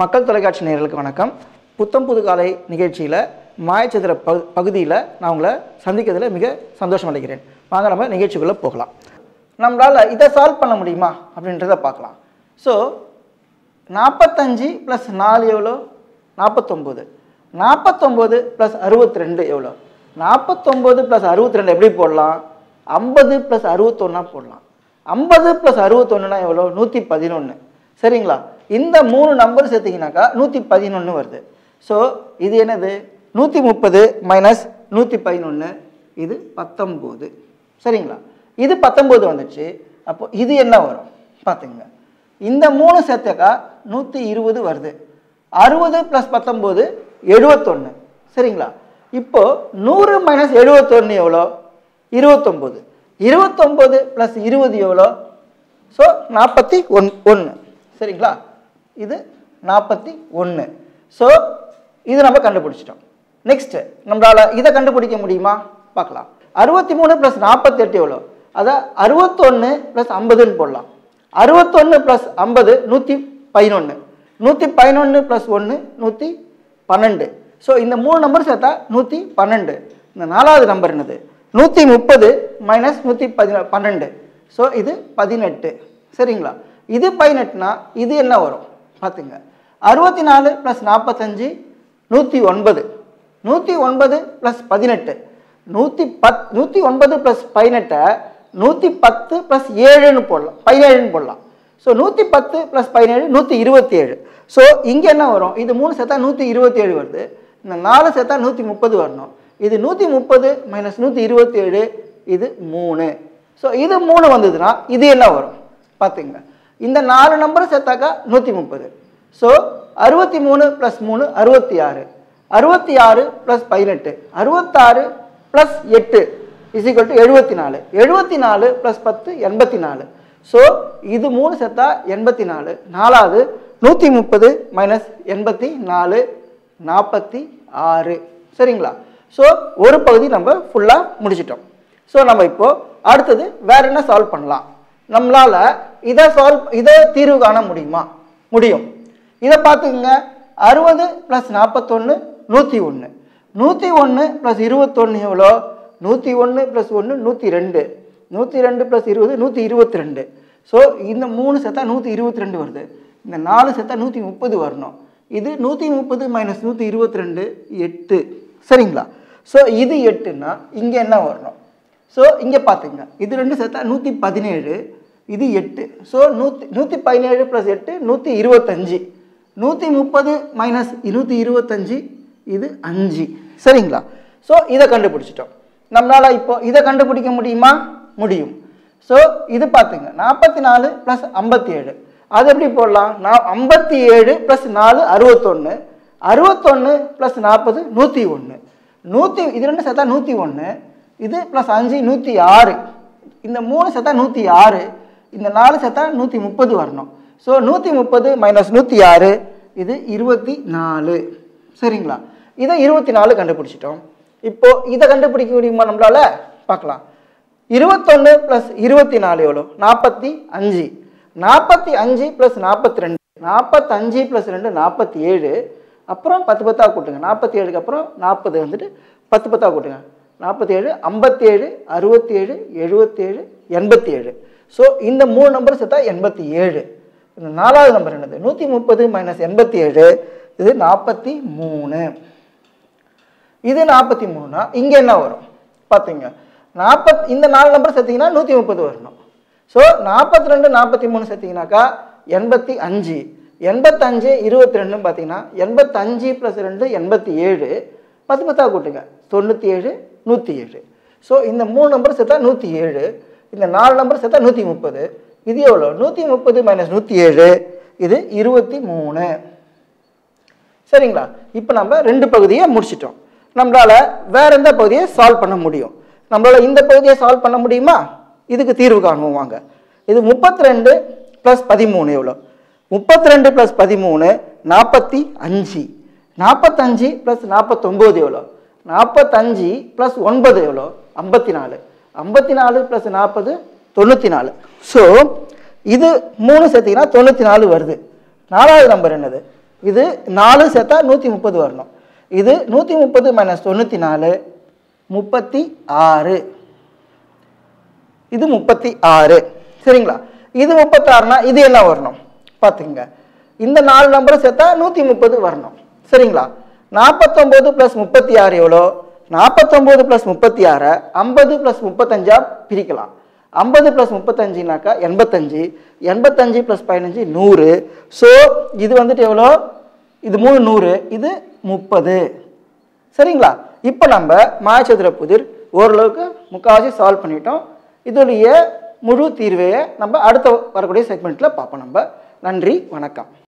மக்கள் தொலைக்காட்சி நேயர்களுக்கு வணக்கம் புத்தம் புது காலை நிகழ்ச்சியில் மாயச்சதுர பகு பகுதியில் நான் உங்களை சந்திக்கிறதுல மிக சந்தோஷம் அடைகிறேன் வாங்க நம்ம நிகழ்ச்சிக்குள்ளே போகலாம் நம்மளால் இதை சால்வ் பண்ண முடியுமா அப்படின்றத பார்க்கலாம் ஸோ நாற்பத்தஞ்சு ப்ளஸ் நாலு எவ்வளோ நாற்பத்தொம்போது நாற்பத்தொம்போது ப்ளஸ் அறுபத்தி ரெண்டு எவ்வளோ நாற்பத்தொம்போது ப்ளஸ் அறுபத்தி ரெண்டு எப்படி போடலாம் ஐம்பது ப்ளஸ் அறுபத்தொன்னா போடலாம் ஐம்பது ப்ளஸ் அறுபத்தொன்னுனா எவ்வளோ நூற்றி பதினொன்று சரிங்களா இந்த மூணு நம்பர் சேர்த்திங்கனாக்கா நூற்றி பதினொன்று வருது ஸோ இது என்னது நூற்றி முப்பது மைனஸ் நூற்றி பதினொன்று இது பத்தொம்போது சரிங்களா இது பத்தொம்போது வந்துச்சு அப்போ இது என்ன வரும் பார்த்துங்க இந்த மூணு சேர்த்தாக்கா நூற்றி இருபது வருது அறுபது ப்ளஸ் பத்தொம்போது எழுபத்தொன்று சரிங்களா இப்போ நூறு மைனஸ் எழுபத்தொன்று எவ்வளோ இருபத்தொம்போது இருபத்தொம்போது ப்ளஸ் இருபது எவ்வளோ ஸோ நாற்பத்தி ஒன் ஒன்று சரிங்களா இது நாற்பத்தி ஒன்று ஸோ இது நம்ம கண்டுபிடிச்சிட்டோம் நெக்ஸ்ட்டு நம்மளால் இதை கண்டுபிடிக்க முடியுமா பார்க்கலாம் அறுபத்தி மூணு ப்ளஸ் நாற்பத்தெட்டு எவ்வளோ அதான் அறுபத்தொன்று ப்ளஸ் ஐம்பதுன்னு போடலாம் அறுபத்தொன்று ப்ளஸ் ஐம்பது நூற்றி பதினொன்று நூற்றி பதினொன்று ப்ளஸ் ஒன்று நூற்றி பன்னெண்டு ஸோ இந்த மூணு நம்பர் சேர்த்தா நூற்றி பன்னெண்டு இந்த நாலாவது நம்பர் என்னது நூற்றி முப்பது மைனஸ் நூற்றி பதின பன்னெண்டு ஸோ இது பதினெட்டு சரிங்களா இது பதினெட்டுனா இது என்ன வரும் பார்த்துங்க அறுபத்தி நாலு ப்ளஸ் நாற்பத்தஞ்சு நூற்றி ஒன்பது நூற்றி ஒன்பது ப்ளஸ் பதினெட்டு நூற்றி பத் நூற்றி ஒன்பது ப்ளஸ் பதினெட்டை நூற்றி பத்து ப்ளஸ் ஏழுன்னு போடலாம் பதினேழுன்னு போடலாம் ஸோ நூற்றி பத்து ப்ளஸ் பதினேழு நூற்றி இருபத்தி ஏழு ஸோ இங்கே என்ன வரும் இது மூணு சேர்த்தா நூற்றி இருபத்தி ஏழு வருது இந்த நாலு சேர்த்தா நூற்றி முப்பது வரணும் இது நூற்றி முப்பது மைனஸ் நூற்றி இருபத்தி ஏழு இது மூணு ஸோ இது மூணு வந்ததுன்னா இது என்ன வரும் பார்த்துங்க இந்த நாலு நம்பர் சேர்த்தாக்கா நூற்றி முப்பது ஸோ அறுபத்தி மூணு ப்ளஸ் மூணு அறுபத்தி ஆறு அறுபத்தி ஆறு ப்ளஸ் பதினெட்டு அறுபத்தாறு ப்ளஸ் எட்டு இஸ் ஈக்குவல் டு எழுபத்தி நாலு எழுபத்தி நாலு ப்ளஸ் பத்து எண்பத்தி நாலு ஸோ இது மூணு சேர்த்தா எண்பத்தி நாலு நாலாவது நூற்றி முப்பது மைனஸ் எண்பத்தி நாலு நாற்பத்தி ஆறு சரிங்களா ஸோ ஒரு பகுதி நம்ம ஃபுல்லாக முடிச்சிட்டோம் ஸோ நம்ம இப்போது அடுத்தது வேற என்ன சால்வ் பண்ணலாம் நம்மளால் இதை சால்வ் இதை தீர்வு காண முடியுமா முடியும் இதை பார்த்துக்குங்க அறுபது ப்ளஸ் நாற்பத்தொன்று நூற்றி ஒன்று நூற்றி ஒன்று ப்ளஸ் இருபத்தொன்று எவ்வளோ நூற்றி ஒன்று ப்ளஸ் ஒன்று நூற்றி ரெண்டு நூற்றி ரெண்டு ப்ளஸ் இருபது நூற்றி இருபத்தி ரெண்டு ஸோ இந்த மூணு சேர்த்தா நூற்றி இருபத்தி ரெண்டு வருது இந்த நாலு சேர்த்தா நூற்றி முப்பது வரணும் இது நூற்றி முப்பது மைனஸ் நூற்றி இருபத்தி ரெண்டு எட்டு சரிங்களா ஸோ இது எட்டுன்னா இங்கே என்ன வரணும் ஸோ இங்கே பார்த்துங்க இது ரெண்டு சேர்த்தா நூற்றி பதினேழு இது எட்டு ஸோ நூற்றி நூற்றி பதினேழு ப்ளஸ் எட்டு நூற்றி இருபத்தஞ்சி நூற்றி முப்பது மைனஸ் நூற்றி இருபத்தஞ்சி இது அஞ்சு சரிங்களா ஸோ இதை கண்டுபிடிச்சிட்டோம் நம்மளால் இப்போ இதை கண்டுபிடிக்க முடியுமா முடியும் ஸோ இது பார்த்துங்க நாற்பத்தி நாலு ப்ளஸ் ஐம்பத்தி ஏழு அது எப்படி போடலாம் நான் ஐம்பத்தி ஏழு ப்ளஸ் நாலு அறுபத்தொன்று அறுபத்தொன்று ப்ளஸ் நாற்பது நூற்றி ஒன்று நூற்றி இது ரெண்டு சேர்த்தா நூற்றி ஒன்று இது ப்ளஸ் அஞ்சு நூற்றி ஆறு இந்த மூணு சேர்த்தா நூற்றி ஆறு இந்த நாலு சேர்த்தா நூற்றி முப்பது வரணும் ஸோ நூற்றி முப்பது மைனஸ் நூற்றி ஆறு இது இருபத்தி நாலு சரிங்களா இதை இருபத்தி நாலு கண்டுபிடிச்சிட்டோம் இப்போ இதை கண்டுபிடிக்க முடியுமா நம்மளால பார்க்கலாம் இருபத்தொன்று ப்ளஸ் இருபத்தி நாலு எவ்வளோ நாற்பத்தி அஞ்சு நாற்பத்தி அஞ்சு ப்ளஸ் நாற்பத்தி ரெண்டு நாற்பத்தஞ்சு ப்ளஸ் ரெண்டு நாற்பத்தி ஏழு அப்புறம் பத்து பத்தா கூட்டுங்க நாற்பத்தி ஏழுக்கு அப்புறம் நாற்பது வந்துட்டு பத்து பத்தா கூட்டுங்க நாற்பத்தி ஏழு ஐம்பத்தி ஏழு அறுபத்தி ஏழு எழுபத்தேழு எண்பத்தி ஏழு ஸோ இந்த மூணு நம்பர் சேர்த்தா எண்பத்தி ஏழு இந்த நாலாவது நம்பர் என்னது நூற்றி முப்பது மைனஸ் எண்பத்தி ஏழு இது நாற்பத்தி மூணு இது நாற்பத்தி மூணுனா இங்கே என்ன வரும் பார்த்தீங்க நாற்பத் இந்த நாலு நம்பர் சேர்த்திங்கன்னா நூற்றி முப்பது வரணும் ஸோ நாற்பத்தி ரெண்டு நாற்பத்தி மூணு சேர்த்திங்கனாக்கா எண்பத்தி அஞ்சு எண்பத்தஞ்சு இருபத்தி ரெண்டுன்னு பார்த்தீங்கன்னா எண்பத்தஞ்சு ப்ளஸ் ரெண்டு எண்பத்தி ஏழு பத்து பத்தா கூட்டுங்க தொண்ணூற்றி ஏழு நூற்றி ஏழு ஸோ இந்த மூணு நம்பர் சேர்த்தா நூற்றி ஏழு இந்த நாலு நம்பர் சேர்த்தா நூற்றி முப்பது இது எவ்வளோ நூற்றி முப்பது மைனஸ் நூற்றி ஏழு இது இருபத்தி மூணு சரிங்களா இப்போ நம்ம ரெண்டு பகுதியை முடிச்சிட்டோம் நம்மளால் வேற எந்த பகுதியை சால்வ் பண்ண முடியும் நம்மளால் இந்த பகுதியை சால்வ் பண்ண முடியுமா இதுக்கு தீர்வு காணுவோம் வாங்க இது முப்பத்தி ரெண்டு ப்ளஸ் பதிமூணு எவ்வளோ முப்பத்தி ரெண்டு ப்ளஸ் பதிமூணு நாற்பத்தி அஞ்சு நாற்பத்தஞ்சு ப்ளஸ் நாற்பத்தொம்போது எவ்வளோ நாற்பத்தஞ்சு ப்ளஸ் ஒன்பது எவ்வளோ ஐம்பத்தி நாலு ஐம்பத்தி நாலு ப்ளஸ் நாற்பது தொண்ணூற்றி நாலு ஸோ இது மூணு சேர்த்திங்கன்னா தொண்ணூற்றி நாலு வருது நாலாவது நம்பர் என்னது இது நாலு சேர்த்தா நூற்றி முப்பது வரணும் இது நூற்றி முப்பது மைனஸ் தொண்ணூற்றி நாலு முப்பத்தி ஆறு இது முப்பத்தி ஆறு சரிங்களா இது முப்பத்தாறுனா இது என்ன வரணும் பார்த்துங்க இந்த நாலு நம்பரை சேர்த்தா நூற்றி முப்பது வரணும் சரிங்களா நாற்பத்தொம்போது ப்ளஸ் முப்பத்தி ஆறு எவ்வளோ நாற்பத்தொம்போது ப்ளஸ் முப்பத்தி ஆறை ஐம்பது ப்ளஸ் முப்பத்தஞ்சா பிரிக்கலாம் ஐம்பது ப்ளஸ் முப்பத்தஞ்சுனாக்கா எண்பத்தஞ்சு எண்பத்தஞ்சு ப்ளஸ் பதினஞ்சு நூறு ஸோ இது வந்துட்டு எவ்வளோ இது மூணு நூறு இது முப்பது சரிங்களா இப்போ நம்ம மாயச்சதுர புதிர் ஓரளவுக்கு முக்கால்வாசி சால்வ் பண்ணிட்டோம் இதோடைய முழு தீர்வையை நம்ம அடுத்த வரக்கூடிய செக்மெண்ட்டில் பார்ப்போம் நம்ம நன்றி வணக்கம்